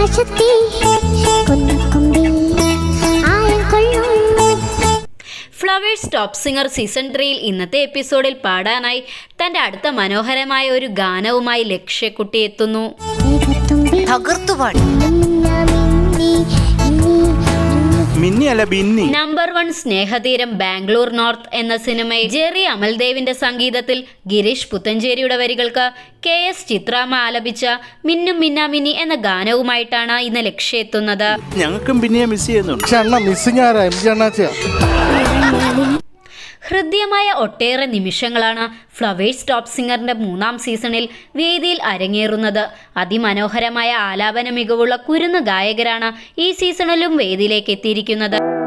ആകാശത്തിൽ കുന്നക്കൊമ്പിൽ ആയം കൊള്ളും flowers top singer season ത്രീയിൽ ഇന്നത്തെ എപ്പിസോഡിൽ പാടാനായി തൻ്റെ അടുത്ത മനോഹരമായ ഒരു ഗാനവുമായി ലക്ഷ്യക്കുട്ടി എത്തുന്നു മേഘത്തുമ്പിൽ തകർത്തു പാടി മിന്ന മിന്നി മിന്നി മിന്നി അല്ല Binni number one Snehatheeram Bangalore North എന്ന സിനിമയിൽ ജെറി അമൽദേവിന്റെ സംഗീതത്തിൽ ഗിരീഷ് പുത്തഞ്ചേരിയുടെ വരികൾക്ക് കെ എസ് ചിത്രാമ്മ ആലപിച്ച മിന്നും മിന്നാമിന്നി എന്ന ഗാനവുമായിട്ടാണ് ഇന്ന് ലക്ഷ്യ എത്തുന്നത് ഞങ്ങൾക്കും ബിന്നിയെ മിസ് ചെയ്യുന്നുണ്ട് പക്ഷെ അണ്ണ മിസ്സിങ് ആരാ എം ജി അണ്ണാച്ചിയാ ഹൃദ്യമായ ഒട്ടേറെ നിമിഷങ്ങളാണ് ഫ്ലവേഴ്സ് ടോപ്പ് സിംഗറിന്റെ മൂന്നാം സീസണിൽ വേദിയിൽ അരങ്ങേറുന്നത് അതിമനോഹരമായ ആലാപന മികവുള്ള കുരുന്ന് ഗായകരാണ് ഈ സീസണിലും വേദിയിലേക്ക് എത്തിയിരിക്കുന്നത്